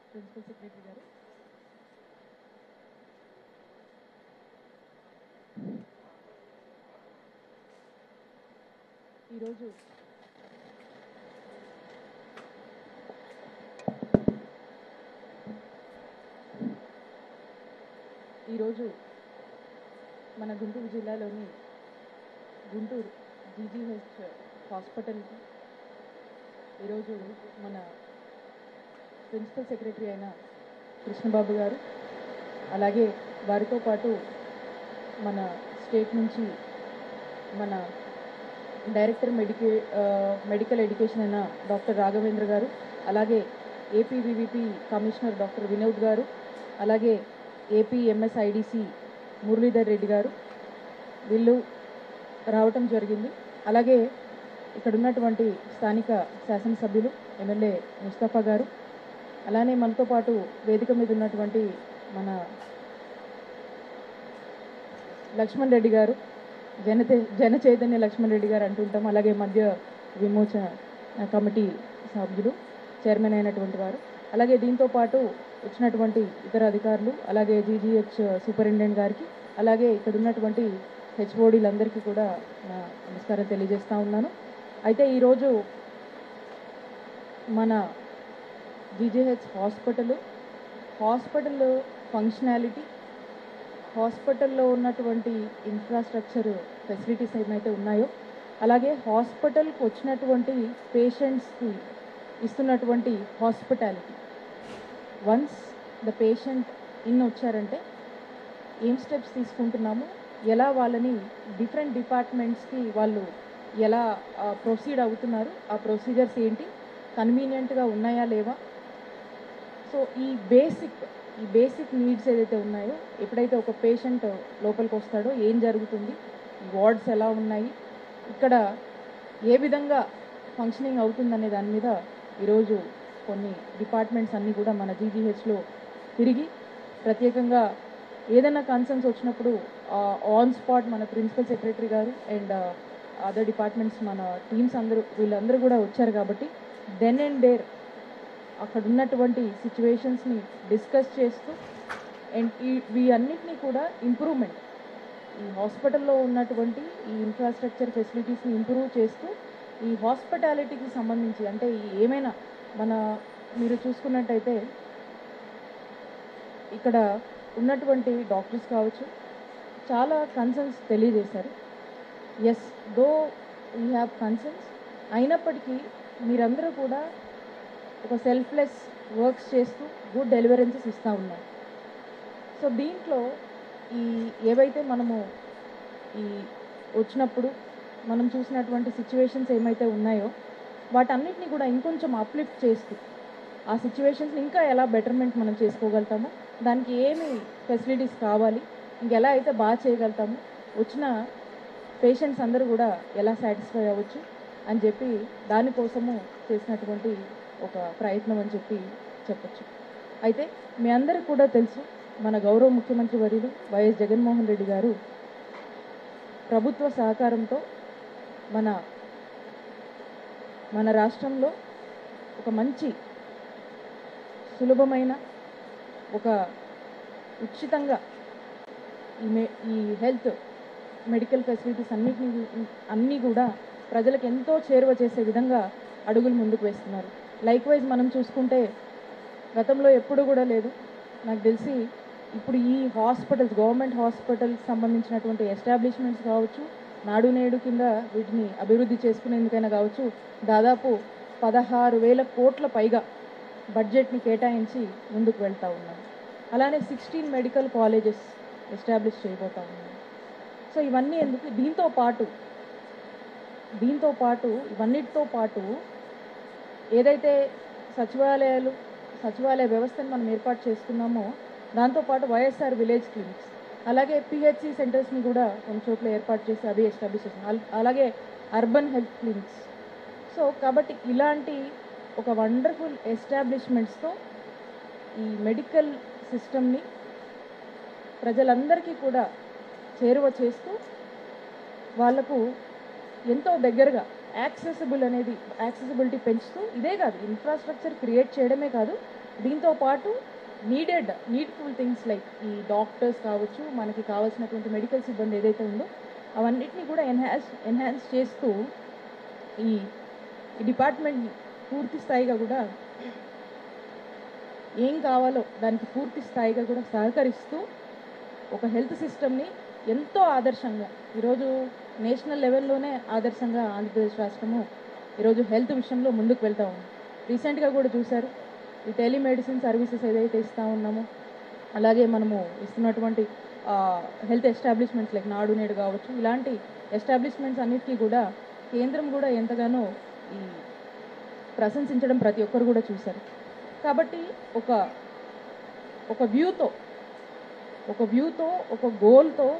Principal secretary గారు ఈరోజు ఈరోజు మన గుంటూరు జిల్లాలోని గుంటూరు జీజీహెచ్ హాస్పిటల్కి ఈరోజు మన ప్రిన్సిపల్ సెక్రటరీ అయిన కృష్ణబాబు గారు అలాగే వారితో పాటు మన స్టేట్ నుంచి మన డైరెక్టర్ మెడికే ఆ, మెడికల్ ఎడ్యుకేషన్ అయిన డాక్టర్ రాఘవేంద్ర గారు అలాగే ఏపీవీవీపీ కమిషనర్ డాక్టర్ వినోద్ గారు అలాగే ఏపీ ఎంఎస్ఐడిసి మురళీధర్ రెడ్డి గారు వీళ్ళు రావటం జరిగింది అలాగే ఇక్కడ ఉన్నటువంటి స్థానిక శాసనసభ్యులు ఎమ్మెల్యే ముస్తఫా గారు అలానే మనతో పాటు వేదిక మీద ఉన్నటువంటి మన లక్ష్మణ్ రెడ్డి గారు జన జన చైతన్య లక్ష్మణ్ రెడ్డి గారు అంటుంటాం అలాగే మధ్య విమోచన కమిటీ సభ్యులు చైర్మన్ అయినటువంటి వారు అలాగే దీంతో పాటు వచ్చినటువంటి ఇతర అధికారులు అలాగే జీజీహెచ్ సూపరింటెండెంట్ గారికి అలాగే ఇక్కడ ఉన్నటువంటి హెచ్ఓడీలందరికీ కూడా నా నమస్కారం తెలియజేస్తా ఉన్నాను అయితే ఈరోజు మన జీజీహెచ్ హాస్పిటల్ హాస్పిటల్ ఫంక్షనాలిటీ హాస్పిటల్లో ఉన్నటువంటి ఇన్ఫ్రాస్ట్రక్చర్ ఫెసిలిటీస్ ఏమైతే ఉన్నాయో అలాగే హాస్పిటల్కి వచ్చినటువంటి పేషెంట్స్కి ఇస్తున్నటువంటి hospitality once the patient in వచ్చారంటే ఏం స్టెప్స్ తీసుకుంటున్నాము ఎలా వాళ్ళని డిఫరెంట్ డిపార్ట్మెంట్స్కి వాళ్ళు ఎలా ప్రొసీడ్ అవుతున్నారు ఆ ప్రొసీజర్స్ ఏంటి కన్వీనియంట్గా ఉన్నాయా లేవా సో ఈ బేసిక్ ఈ బేసిక్ నీడ్స్ ఏదైతే ఉన్నాయో ఎప్పుడైతే ఒక పేషెంట్ లోపలికి వస్తాడో ఏం జరుగుతుంది ఈ వార్డ్స్ ఎలా ఉన్నాయి ఇక్కడ ఏ విధంగా ఫంక్షనింగ్ అవుతుందనే దాని మీద ఈరోజు కొన్ని డిపార్ట్మెంట్స్ అన్నీ కూడా మన జీజీహెచ్లో తిరిగి ప్రత్యేకంగా ఏదైనా కన్సర్న్స్ వచ్చినప్పుడు ఆన్ స్పాట్ మన ప్రిన్సిపల్ సెక్రటరీ గారు అండ్ అదర్ డిపార్ట్మెంట్స్ మన టీమ్స్ అందరూ వీళ్ళందరూ కూడా వచ్చారు కాబట్టి దెన్ అండ్ డేర్ అక్కడ ఉన్నటువంటి సిచ్యువేషన్స్ని డిస్కస్ చేస్తూ అండ్ ఈ వీటన్నిటినీ కూడా ఇంప్రూవ్మెంట్ ఈ హాస్పిటల్లో ఉన్నటువంటి ఈ ఇన్ఫ్రాస్ట్రక్చర్ ఫెసిలిటీస్ని ఇంప్రూవ్ చేస్తూ ఈ హాస్పిటాలిటీకి సంబంధించి అంటే ఈ ఏమైనా మన మీరు చూసుకున్నట్టయితే ఇక్కడ ఉన్నటువంటి డాక్టర్స్ కావచ్చు చాలా కన్సర్న్స్ తెలియజేశారు as though we have concerns అయినప్పటికీ మీరందరూ కూడా ఒక సెల్ఫ్లెస్ వర్క్స్ చేస్తూ గుడ్ డెలివరెన్సెస్ ఇస్తూ ఉన్నారు సో దీంట్లో ఈ ఏవైతే మనము ఈ వచ్చినప్పుడు మనం చూసినటువంటి సిచ్యువేషన్స్ ఏమైతే ఉన్నాయో వాటన్నిటిని కూడా ఇంకొంచెం అప్లిఫ్ట్ చేస్తూ ఆ సిచ్యువేషన్స్ని ఇంకా ఎలా బెటర్మెంట్ మనం చేసుకోగలుగుతామో దానికి ఏమి ఫెసిలిటీస్ కావాలి ఇంకెలా అయితే బాగా చేయగలుగుతాము వచ్చిన పేషెంట్స్ అందరూ కూడా ఎలా సాటిస్ఫై అవ్వచ్చు అని చెప్పి దానికోసము చేసినటువంటి ఒక ప్రయత్నం అని చెప్పి చెప్పొచ్చు అయితే మీ అందరికి కూడా తెలుసు మన గౌరవ ముఖ్యమంత్రి వర్యులు వైఎస్ జగన్మోహన్ రెడ్డి గారు ప్రభుత్వ సహకారంతో మన మన రాష్ట్రంలో ఒక మంచి సులభమైన ఒక ఉచితంగా ఈ మే ఈ హెల్త్ మెడికల్ ఫెసిలిటీస్ అన్నిటిని అన్నీ కూడా ప్రజలకు ఎంతో చేరువ చేసే విధంగా అడుగులు ముందుకు వేస్తున్నారు లైక్ వైజ్ మనం చూసుకుంటే గతంలో ఎప్పుడు కూడా లేదు నాకు తెలిసి ఇప్పుడు ఈ హాస్పిటల్స్ గవర్నమెంట్ హాస్పిటల్స్ సంబంధించినటువంటి ఎస్టాబ్లిష్మెంట్స్ కావచ్చు నాడు నేడు కింద వీటిని అభివృద్ధి చేసుకునేందుకైనా కావచ్చు దాదాపు పదహారు వేల కోట్ల పైగా బడ్జెట్ని కేటాయించి ముందుకు వెళ్తూ ఉన్నాం అలానే సిక్స్టీన్ మెడికల్ కాలేజెస్ ఎస్టాబ్లిష్ చేయబోతా ఉన్నాం సో ఇవన్నీ ఎందుకు దీంతో పాటు దీంతో పాటు ఇవన్నిటితో పాటు ఏదైతే సచివాలయాలు సచివాలయ వ్యవస్థను మనం ఏర్పాటు చేసుకున్నామో దాంతోపాటు వైఎస్ఆర్ విలేజ్ క్లినిక్స్ అలాగే పిహెచ్సి సెంటర్స్ని కూడా కొన్ని చోట్ల ఏర్పాటు చేసి అవి ఎస్టాబ్లిష్ చేసాం అల్- అలాగే అర్బన్ హెల్త్ క్లినిక్స్ సో కాబట్టి ఇలాంటి ఒక వండర్ఫుల్ ఎస్టాబ్లిష్మెంట్స్తో ఈ మెడికల్ సిస్టమ్ని ప్రజలందరికీ కూడా చేరువ చేస్తూ వాళ్లకు ఎంతో దగ్గరగా యాక్సెసిబుల్ అనేది యాక్సెసిబిలిటీ పెంచుతూ ఇదే కాదు ఇన్ఫ్రాస్ట్రక్చర్ క్రియేట్ చేయడమే కాదు దీంతో పాటు నీడెడ్ నీడ్ఫుల్ థింగ్స్ లైక్ ఈ డాక్టర్స్ కావచ్చు మనకి కావాల్సినటువంటి మెడికల్ సిబ్బంది ఏదైతే ఉందో అవన్నిటిని కూడా ఎన్హాన్స్ ఎన్హాన్స్ చేస్తూ ఈ ఈ డిపార్ట్మెంట్ని పూర్తి స్థాయిగా కూడా ఏం కావాలో దానికి పూర్తి స్థాయిగా కూడా సహకరిస్తూ ఒక హెల్త్ సిస్టమ్ని ఎంతో ఆదర్శంగా ఈరోజు నేషనల్ లెవెల్లోనే ఆదర్శంగా ఆంధ్రప్రదేశ్ రాష్ట్రము ఈరోజు హెల్త్ విషయంలో ముందుకు వెళ్తా ఉంది రీసెంట్గా కూడా చూశారు ఈ టెలిమెడిసిన్ సర్వీసెస్ ఏదైతే ఇస్తూ ఉన్నామో అలాగే మనము ఇస్తున్నటువంటి హెల్త్ ఎస్టాబ్లిష్మెంట్స్ లైక్ నాడు నేడు కావచ్చు ఇలాంటి ఎస్టాబ్లిష్మెంట్స్ అన్నిటికీ కూడా కేంద్రం కూడా ఎంతగానో ఈ ప్రశంసించడం ప్రతి ఒక్కరు కూడా చూశారు కాబట్టి ఒక ఒక వ్యూతో ఒక వ్యూతో ఒక గోల్తో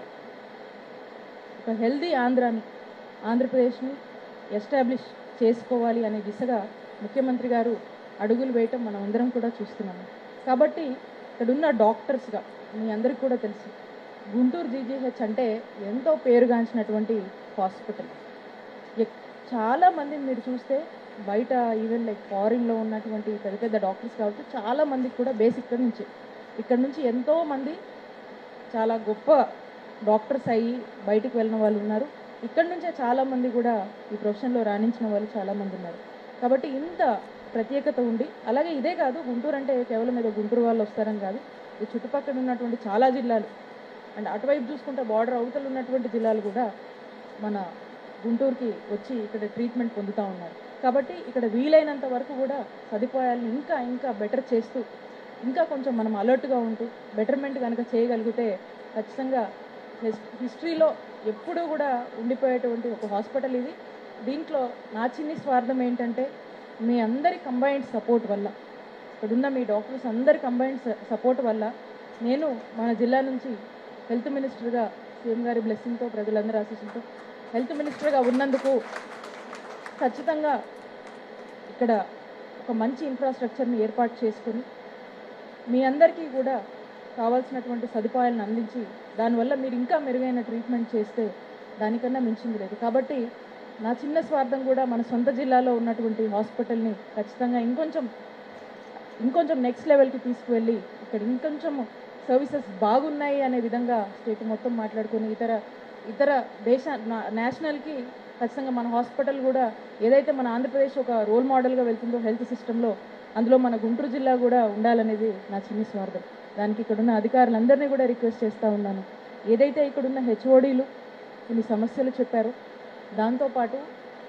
ఒక హెల్దీ ఆంధ్రాని ఆంధ్రప్రదేశ్ని ఎస్టాబ్లిష్ చేసుకోవాలి అనే దిశగా ముఖ్యమంత్రి గారు అడుగులు వేయటం మనం అందరం కూడా చూస్తున్నాము కాబట్టి ఇక్కడున్న డాక్టర్స్గా మీ అందరికీ కూడా తెలుసు గుంటూరు జీజీహెచ్ అంటే ఎంతో పేరుగాంచినటువంటి హాస్పిటల్ ఎక్- చాలా మందిని మీరు చూస్తే బయట ఈవెన్ లైక్ ఫారిన్లో ఉన్నటువంటి పెద్ద పెద్ద డాక్టర్స్ కావచ్చు చాలా మందికి కూడా బేస్ ఇక్కడ నుంచి ఇక్కడ నుంచి ఎంతో మంది చాలా గొప్ప డాక్టర్స్ అయ్యి బయటికి వెళ్ళిన వాళ్ళు ఉన్నారు ఇక్కడ నుంచే చాలా మంది కూడా ఈ ప్రొఫెషన్లో రాణించిన వాళ్ళు చాలా మంది ఉన్నారు కాబట్టి ఇంత ప్రత్యేకత ఉండి అలాగే ఇదే కాదు గుంటూరు అంటే కేవలం ఏదో గుంటూరు వాళ్ళు వస్తారని కాదు ఈ చుట్టుపక్కల ఉన్నటువంటి చాలా జిల్లాలు అండ్ అటువైపు చూసుకుంటే బార్డర్ అవతల ఉన్నటువంటి జిల్లాలు కూడా మన గుంటూరుకి వచ్చి ఇక్కడ ట్రీట్మెంట్ పొందుతూ ఉన్నారు కాబట్టి ఇక్కడ వీలైనంత వరకు కూడా సదుపాయాలను ఇంకా ఇంకా బెటర్ చేస్తూ ఇంకా కొంచెం మనం అలర్ట్గా ఉంటూ బెటర్మెంట్ కనుక చేయగలిగితే ఖచ్చితంగా హిస్- హిస్టరీలో ఎప్పుడూ కూడా ఉండిపోయేటువంటి ఒక హాస్పిటల్ ఇది దీంట్లో నా చిన్ని స్వార్థం ఏంటంటే మీ అందరి కంబైన్డ్ సపోర్ట్ వల్ల ఇక్కడున్న మీ డాక్టర్స్ అందరి కంబైన్డ్ సపోర్ట్ వల్ల నేను మన జిల్లా నుంచి హెల్త్ మినిస్టర్గా సీఎం గారి బ్లెస్సింగ్తో ప్రజలందరి ఆశీస్సులతో హెల్త్ మినిస్టర్గా ఉన్నందుకు ఖచ్చితంగా ఇక్కడ ఒక మంచి ఇన్ఫ్రాస్ట్రక్చర్ని ఏర్పాటు చేసుకుని మీ అందరికీ కూడా కావాల్సినటువంటి సదుపాయాలను అందించి దానివల్ల మీరు ఇంకా మెరుగైన ట్రీట్మెంట్ చేస్తే దానికన్నా మించింది లేదు కాబట్టి నా చిన్న స్వార్థం కూడా మన సొంత జిల్లాలో ఉన్నటువంటి హాస్పిటల్ని ఖచ్చితంగా ఇంకొంచెం ఇంకొంచెం నెక్స్ట్ లెవెల్కి తీసుకువెళ్ళి ఇక్కడ ఇంకొంచెం సర్వీసెస్ బాగున్నాయి అనే విధంగా స్టేట్ మొత్తం మాట్లాడుకొని ఇతర ఇతర దేశ నా- నేషనల్కి ఖచ్చితంగా మన హాస్పిటల్ కూడా ఏదైతే మన ఆంధ్రప్రదేశ్ ఒక రోల్ మోడల్గా వెళ్తుందో హెల్త్ సిస్టంలో అందులో మన గుంటూరు జిల్లా కూడా ఉండాలనేది నా చిన్ని స్వార్థం దానికి ఇక్కడున్న అధికారులందరినీ కూడా రిక్వెస్ట్ చేస్తూ ఉన్నాను ఏదైతే ఇక్కడున్న హెచ్ఓడీలు కొన్ని సమస్యలు చెప్పారో దాంతోపాటు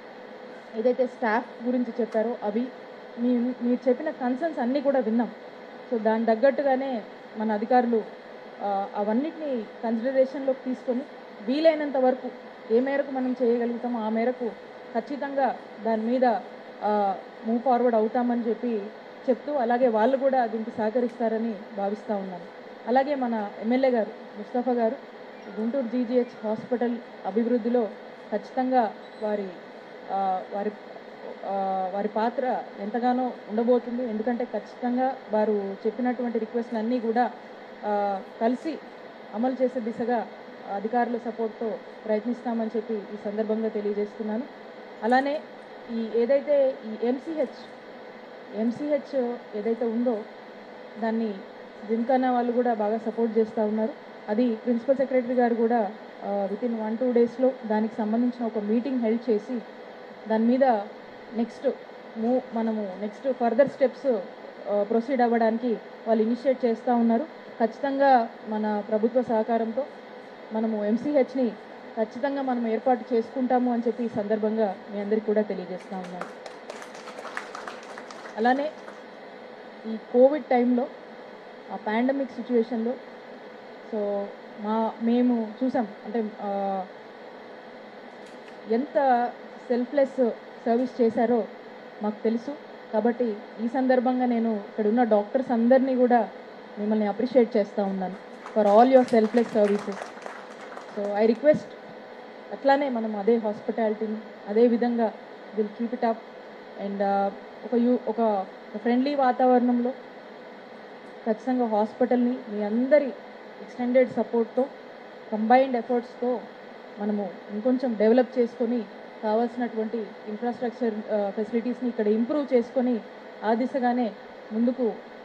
ఏదైతే స్టాఫ్ గురించి చెప్పారో అవి మీ మీరు చెప్పిన కన్సర్న్స్ అన్నీ కూడా విన్నాం సో దాని తగ్గట్టుగానే మన అధికారులు ఆ, అవన్నిటిని కన్సిడరేషన్లోకి తీసుకొని వీలైనంత వరకు ఏ మేరకు మనం చేయగలుగుతామో ఆ మేరకు ఖచ్చితంగా దాని మీద మూవ్ ఫార్వర్డ్ అవుతామని చెప్పి చెప్తూ అలాగే వాళ్ళు కూడా దీనికి సహకరిస్తారని భావిస్తూ ఉన్నాను అలాగే మన ఎమ్మెల్యే గారు ముస్తఫా గారు గుంటూరు జీజీహెచ్ హాస్పిటల్ అభివృద్ధిలో ఖచ్చితంగా వారి ఆ, వారి ఆ, వారి పాత్ర ఎంతగానో ఉండబోతుంది ఎందుకంటే ఖచ్చితంగా వారు చెప్పినటువంటి రిక్వెస్ట్లు అన్నీ కూడా ఆ, కలిసి అమలు చేసే దిశగా అధికారుల సపోర్ట్తో ప్రయత్నిస్తామని చెప్పి ఈ సందర్భంగా తెలియజేస్తున్నాను అలానే ఈ ఏదైతే ఈ ఎంసీహెచ్ ఎంసీహెచ్ ఏదైతే ఉందో దాన్ని జిమ్ఖానా వాళ్ళు కూడా బాగా సపోర్ట్ చేస్తూ ఉన్నారు అది ప్రిన్సిపల్ సెక్రటరీ గారు కూడా విత్ ఇన్ వన్ టూ డేస్లో దానికి సంబంధించిన ఒక మీటింగ్ హెల్డ్ చేసి దాని మీద నెక్స్ట్ మూ మనము నెక్స్ట్ ఫర్దర్ స్టెప్స్ ప్రొసీడ్ అవ్వడానికి వాళ్ళు ఇనిషియేట్ చేస్తూ ఉన్నారు ఖచ్చితంగా మన ప్రభుత్వ సహకారంతో మనము ఎంసీహెచ్ని ఖచ్చితంగా మనం ఏర్పాటు చేసుకుంటాము అని చెప్పి ఈ సందర్భంగా మీ అందరికీ కూడా తెలియజేస్తూ ఉన్నాను అలానే ఈ కోవిడ్ టైంలో ఆ పాండమిక్ సిచ్యువేషన్లో సో మా మేము చూసాం అంటే ఆ, ఎంత సెల్ఫ్లెస్ సర్వీస్ చేశారో మాకు తెలుసు కాబట్టి ఈ సందర్భంగా నేను ఇక్కడ ఉన్న డాక్టర్స్ అందరినీ కూడా మిమ్మల్ని అప్రిషియేట్ చేస్తూ ఉన్నాను for all your selfless services so I request అట్లానే మనం అదే హాస్పిటాలిటీని అదే విధంగా will keep it up and ఒక యూ ఒక ఫ్రెండ్లీ వాతావరణంలో ఖచ్చితంగా హాస్పిటల్ని మీ అందరి ఎక్స్టెండెడ్ సపోర్ట్తో కంబైన్డ్ ఎఫర్ట్స్తో మనము ఇంకొంచెం డెవలప్ చేసుకొని కావాల్సినటువంటి ఇన్ఫ్రాస్ట్రక్చర్ ఫెసిలిటీస్ని ఇక్కడ ఇంప్రూవ్ చేసుకొని ఆ దిశగానే ముందుకు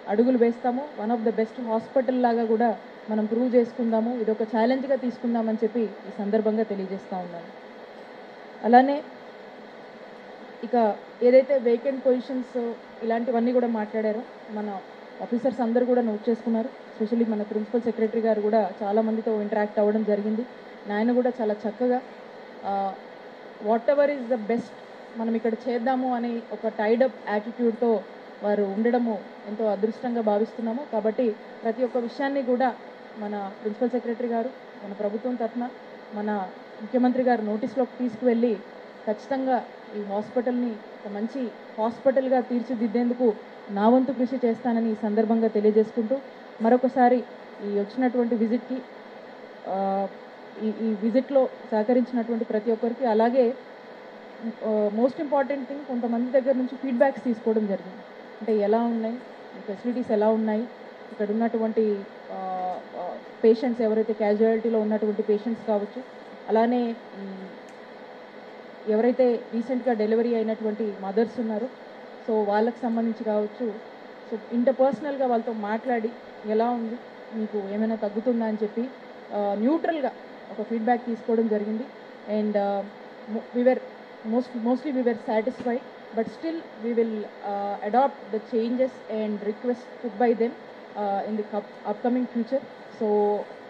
అడుగులు వేస్తాము one of the best hospital లాగా కూడా మనం ప్రూవ్ చేసుకుందాము ఇది ఒక ఛాలెంజ్గా తీసుకుందామని చెప్పి ఈ సందర్భంగా తెలియజేస్తూ ఉన్నాను అలానే ఇక ఏదైతే వేకెంట్ పొజిషన్స్ ఇలాంటివన్నీ కూడా మాట్లాడారో మన ఆఫీసర్స్ అందరూ కూడా నోట్ చేసుకున్నారు స్పెషల్లీ మన ప్రిన్సిపల్ సెక్రటరీ గారు కూడా చాలా మందితో ఇంటరాక్ట్ అవ్వడం జరిగింది ఆయన కూడా చాలా చక్కగా whatever is the best మనం ఇక్కడ చేద్దాము అని ఒక టైడప్ యాటిట్యూడ్తో వారు ఉండడము ఎంతో అదృష్టంగా భావిస్తున్నాము కాబట్టి ప్రతి ఒక్క విషయాన్ని కూడా మన ప్రిన్సిపల్ సెక్రటరీ గారు మన ప్రభుత్వం తరఫున మన ముఖ్యమంత్రి గారు నోటీస్లోకి తీసుకువెళ్ళి ఖచ్చితంగా ఈ హాస్పిటల్ని ఒక మంచి హాస్పిటల్గా తీర్చిదిద్దేందుకు నా వంతు కృషి చేస్తానని ఈ సందర్భంగా తెలియజేసుకుంటూ మరొకసారి ఈ వచ్చినటువంటి విజిట్కి ఆ, ఈ ఈ విజిట్లో సహకరించినటువంటి ప్రతి ఒక్కరికి అలాగే మోస్ట్ ఇంపార్టెంట్ థింగ్ కొంతమంది దగ్గర నుంచి ఫీడ్బ్యాక్స్ తీసుకోవడం జరిగింది అంటే ఎలా ఉన్నాయి ఫెసిలిటీస్ ఎలా ఉన్నాయి ఇక్కడ ఉన్నటువంటి పేషెంట్స్ ఎవరైతే క్యాజువాలిటీలో ఉన్నటువంటి పేషెంట్స్ కావచ్చు అలానే మ్, ఎవరైతే రీసెంట్గా డెలివరీ అయినటువంటి మదర్స్ ఉన్నారో సో వాళ్ళకి సంబంధించి కావచ్చు సో ఇంటర్పర్సనల్గా వాళ్ళతో మాట్లాడి ఎలా ఉంది మీకు ఏమైనా తగ్గుతుందా అని చెప్పి న్యూట్రల్గా ఒక ఫీడ్బ్యాక్ తీసుకోవడం జరిగింది and we were most mostly we were satisfied but still we will adapt the changes and request put by them in the upcoming future so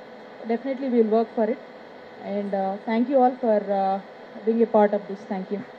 definitely will work for it and uh, thank you all for uh, being a part of this. Thank you.